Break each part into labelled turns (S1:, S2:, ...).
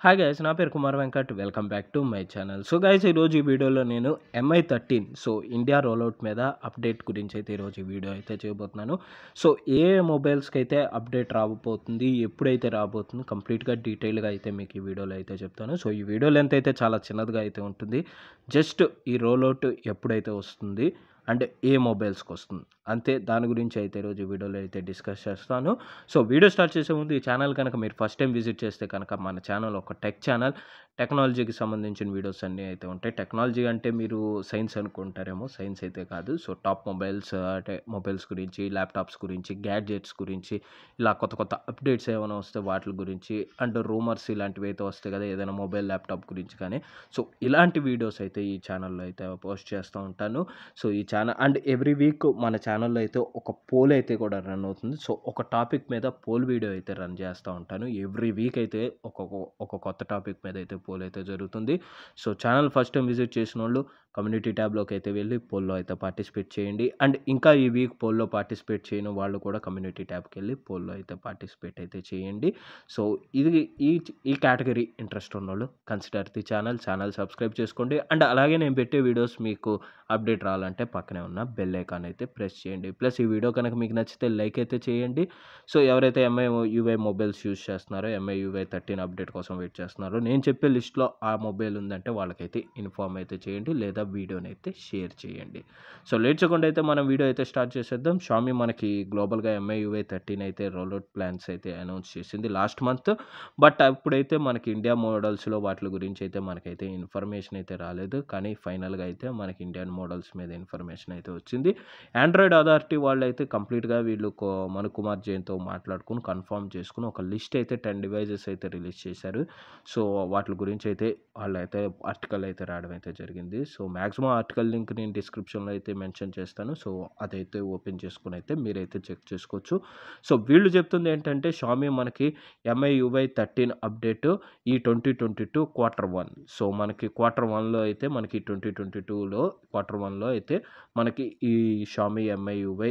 S1: hi guys నా పేరు Kumar Venkat welcome back to my channel so guys ఈరోజు ఈ వీడియోలో నేను MI thirteen so India rollout మీద అప్డేట్ గురించి అయితే ఈరోజు ఈ వీడియో అయితే చేయబోతున్నాను సో ఏ మొబైల్స్కి అయితే అప్డేట్ రాబోతుంది ఎప్పుడైతే రాబోతుంది కంప్లీట్గా డీటెయిల్గా అయితే మీకు ఈ వీడియోలో అయితే చెప్తాను సో ఈ వీడియో లెంత్ అయితే చాలా చిన్నదిగా అయితే ఉంటుంది జస్ట్ ఈ రోల్అవుట్ ఎప్పుడైతే వస్తుంది అండ్ ఏ మొబైల్స్కి వస్తుంది అంతే దాని గురించి అయితే ఈరోజు ఈ వీడియోలో అయితే డిస్కస్ చేస్తాను సో వీడియో స్టార్ట్ చేసే ముందు ఈ ఛానల్ కనుక మీరు ఫస్ట్ టైం విజిట్ చేస్తే కనుక మన ఛానల్ ఒక టెక్ ఛానల్ టెక్నాలజీకి సంబంధించిన వీడియోస్ అన్నీ అయితే ఉంటాయి టెక్నాలజీ అంటే మీరు సైన్స్ అనుకుంటారేమో సైన్స్ అయితే కాదు సో టాప్ మొబైల్స్ అంటే మొబైల్స్ గురించి ల్యాప్టాప్స్ గురించి గ్యాడ్జెట్స్ గురించి ఇలా కొత్త కొత్త అప్డేట్స్ ఏమైనా వస్తే వాటి గురించి అండ్ రూమర్స్ ఇలాంటివి అయితే వస్తాయి కదా ఏదైనా మొబైల్ ల్యాప్టాప్ గురించి కానీ సో ఇలాంటి వీడియోస్ అయితే ఈ ఛానల్లో అయితే పోస్ట్ చేస్తూ ఉంటాను సో ఈ ఛానల్ అండ్ ఎవ్రీ వీక్ మన ఛానల్లో అయితే ఒక పోల్ అయితే కూడా రన్ అవుతుంది సో ఒక టాపిక్ మీద పోల్ వీడియో అయితే రన్ చేస్తూ ఉంటాను ఎవ్రీ వీక్ అయితే ఒక్కొక్క ఒక కొత్త టాపిక్ మీద అయితే పోల్ అయితే జరుగుతుంది so channel first time visit చేసిన వాళ్ళు కమ్యూనిటీ ట్యాబ్లోకి అయితే వెళ్ళి పోల్లో అయితే పార్టిసిపేట్ చేయండి అండ్ ఇంకా ఈ వీక్ పోల్లో పార్టిసిపేట్ చేయని వాళ్ళు కూడా కమ్యూనిటీ ట్యాబ్కి వెళ్ళి పోల్లో అయితే పార్టిసిపేట్ అయితే చేయండి సో ఇది ఈ ఈ కేటగిరీ ఇంట్రెస్ట్ ఉన్న వాళ్ళు consider the channel channel subscribe చేసుకోండి అండ్ అలాగే నేను పెట్టే వీడియోస్ మీకు అప్డేట్ రావాలంటే పక్కనే ఉన్న బెల్ ఐకాన్ అయితే ప్రెస్ చేయండి ప్లస్ ఈ వీడియో కనుక మీకు నచ్చితే లైక్ అయితే చేయండి సో ఎవరైతే ఎంఐ యూఐ మొబైల్స్ యూస్ చేస్తున్నారో ఎంఐ యూఐ థర్టీన్ అప్డేట్ కోసం వెయిట్ చేస్తున్నారో నేను చెప్పే లిస్ట్లో ఆ మొబైల్ ఉందంటే వాళ్ళకైతే ఇన్ఫామ్ అయితే చేయండి లేదా వీడియోని అయితే షేర్ చేయండి సో లేట్ చేయకుండా అయితే మనం వీడియో అయితే స్టార్ట్ చేసేద్దాం షామీ మనకి గ్లోబల్గా ఎంఐ యూఐ థర్టీన్ అయితే రోల్అవుట్ ప్లాన్స్ అయితే అనౌన్స్ చేసింది లాస్ట్ మంత్ బట్ అప్పుడైతే మనకి ఇండియా మోడల్స్లో వాటి గురించి అయితే మనకైతే ఇన్ఫర్మేషన్ అయితే రాలేదు కానీ ఫైనల్గా అయితే మనకి ఇండియన్ మోడల్స్ మీద ఇన్ఫర్మేషన్ అయితే వచ్చింది ఆండ్రాయిడ్ అథారిటీ వాళ్ళు అయితే కంప్లీట్గా వీళ్ళు కో- మను కుమార్ జైన్తో మాట్లాడుకుని కన్ఫర్మ్ చేసుకుని ఒక లిస్ట్ అయితే టెన్ డివైజెస్ అయితే రిలీజ్ చేశారు సో వాటి గురించి అయితే వాళ్ళైతే ఆర్టికల్ అయితే రావడం అయితే జరిగింది సో మ్యాక్సిమం ఆర్టికల్ లింక్ నేను డిస్క్రిప్షన్లో అయితే మెన్షన్ చేస్తాను సో అదైతే ఓపెన్ చేసుకుని అయితే మీరైతే చెక్ చేసుకోవచ్చు సో వీళ్ళు చెప్తుంది ఏంటంటే షామీ మనకి ఎంఐ యువై థర్టీన్ అప్డేట్ ఈ twenty twenty two quarter one so మనకి క్వార్టర్ వన్లో అయితే మనకి ట్వంటీ ట్వంటీ టూలో క్వార్టర్ వన్లో అయితే మనకి ఈ Xiaomi MI UI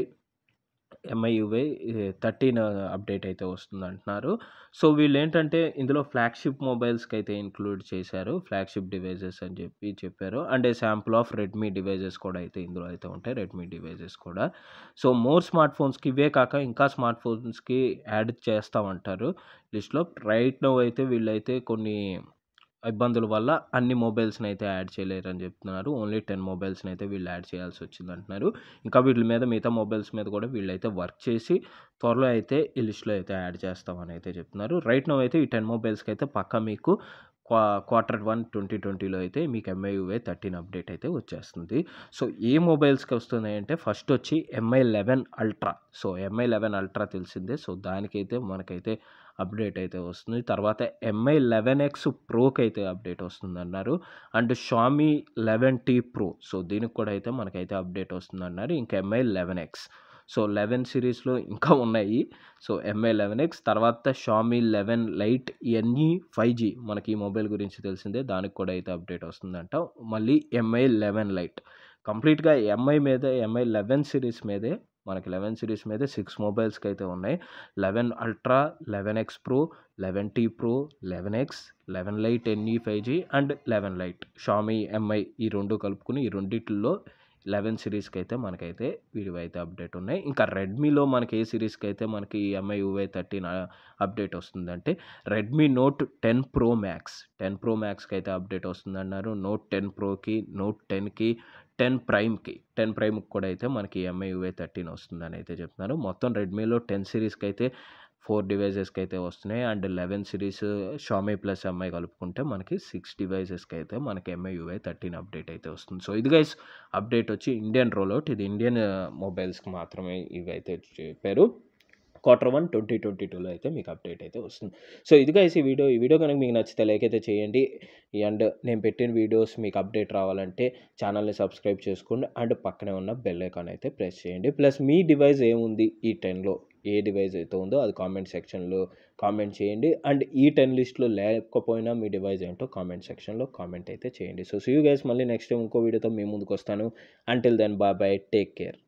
S1: MIUI thirteen update అయితే వస్తుంది అంటున్నారు సో వీళ్ళు ఏంటంటే ఇందులో ఫ్లాగ్షిప్ మొబైల్స్కి అయితే ఇంక్లూడ్ చేశారు ఫ్లాగ్షిప్ డివైజెస్ అని చెప్పి చెప్పారు and a sample of Redmi devices కూడా అయితే ఇందులో అయితే ఉంటాయి రెడ్మీ డివైజెస్ కూడా సో మోర్ స్మార్ట్ ఫోన్స్కి ఇవే కాక ఇంకా స్మార్ట్ ఫోన్స్కి యాడ్ చేస్తామంటారు లిస్ట్లో రైట్ నో అయితే వీళ్ళైతే కొన్ని ఇబ్బందుల వల్ల అన్ని మొబైల్స్ని అయితే యాడ్ చేయలేరు అని చెప్తున్నారు ఓన్లీ టెన్ మొబైల్స్ని అయితే వీళ్ళు యాడ్ చేయాల్సి వచ్చింది అంటున్నారు ఇంకా వీళ్ళ మీద మిగతా మొబైల్స్ మీద కూడా వీళ్ళైతే వర్క్ చేసి త్వరలో అయితే ఈ లిస్ట్లో అయితే యాడ్ చేస్తామని అయితే చెప్తున్నారు రైట్ నో అయితే ఈ టెన్ మొబైల్స్కి అయితే పక్క మీకు క్వా క్వార్టర్ వన్ ట్వంటీ ట్వంటీలో అయితే మీకు ఎంఐయువై థర్టీన్ అప్డేట్ అయితే వచ్చేస్తుంది సో ఏ మొబైల్స్కి వస్తున్నాయి అంటే ఫస్ట్ వచ్చి MI eleven ultra so MI eleven ultra తెలిసిందే సో దానికైతే మనకైతే అప్డేట్ అయితే వస్తుంది తర్వాత ఎంఐ లెవెన్ ఎక్స్ ప్రోకి అయితే అప్డేట్ వస్తుంది అన్నారు and Xiaomi eleven T pro so దీనికి కూడా అయితే మనకైతే అప్డేట్ వస్తుంది అన్నారు ఇంకా MI eleven X so eleven సిరీస్లో ఇంకా ఉన్నాయి సో ఎంఐ లెవెన్ ఎక్స్ తర్వాత Xiaomi eleven lite NE five G మనకి ఈ మొబైల్ గురించి తెలిసిందే దానికి కూడా అయితే అప్డేట్ వస్తుందంట మళ్ళీ ఎంఐ లెవెన్ లైట్ కంప్లీట్గా ఎంఐ మీద ఎంఐ లెవెన్ సిరీస్ మీదే మనకి లెవెన్ సిరీస్ మీద సిక్స్ మొబైల్స్కి అయితే ఉన్నాయి eleven ultra eleven X pro eleven T pro eleven X eleven lite NE five G and eleven lite Xiaomi MI ఈ రెండు కలుపుకుని ఈ రెండిట్లో లెవెన్ సిరీస్కి అయితే మనకైతే వీడియో అయితే అప్డేట్ ఉన్నాయి ఇంకా రెడ్మీలో మనకి ఏ సిరీస్కి అయితే మనకి ఎంఐ యూఐ థర్టీన్ అప్డేట్ వస్తుందంటే Redmi note ten pro max ten pro మ్యాక్స్కి అయితే అప్డేట్ వస్తుందన్నారు నోట్ టెన్ ప్రోకి నోట్ టెన్కి టెన్ ప్రైమ్కి టెన్ ప్రైమ్కి కూడా అయితే మనకి ఎంఐ యూఐ థర్టీన్ వస్తుందని అయితే చెప్తున్నారు మొత్తం రెడ్మీలో టెన్ సిరీస్కి అయితే ఫోర్ డివైజెస్కి అయితే వస్తున్నాయి and eleven series Xiaomi plus MI కలుపుకుంటే మనకి సిక్స్ డివైజెస్కి అయితే మనకి ఎంఐ యూఐ థర్టీన్ అప్డేట్ అయితే వస్తుంది సో ఇది గైస్ అప్డేట్ వచ్చి ఇండియన్ రోల్అవుట్ ఇది ఇండియన్ మొబైల్స్కి మాత్రమే ఇవి అయితే చెప్పారు క్వార్టర్ వన్ ట్వంటీ ట్వంటీ టూలో అయితే మీకు అప్డేట్ అయితే వస్తుంది సో ఇది గైస్ ఈ వీడియో ఈ వీడియో కనుక మీకు నచ్చితే లైక్ అయితే చేయండి అండ్ నేను పెట్టిన వీడియోస్ మీకు అప్డేట్ రావాలంటే ఛానల్ని సబ్స్క్రైబ్ చేసుకోండి అండ్ పక్కనే ఉన్న బెల్ ఐకాన్ అయితే ప్రెస్ చేయండి ప్లస్ మీ డివైస్ ఏముంది ఈ టెన్లో ఏ డివైస్ అయితే ఉందో అది కామెంట్ సెక్షన్లో కామెంట్ చేయండి అండ్ ఈ టెన్ లిస్ట్లో లేకపోయినా మీ డివైస్ ఏంటో కామెంట్ సెక్షన్లో కామెంట్ అయితే చేయండి సో సీ యూ గైస్ మళ్ళీ నెక్స్ట్ టైం ఇంకో వీడియోతో మీ ముందుకు వస్తాను until then bye bye take care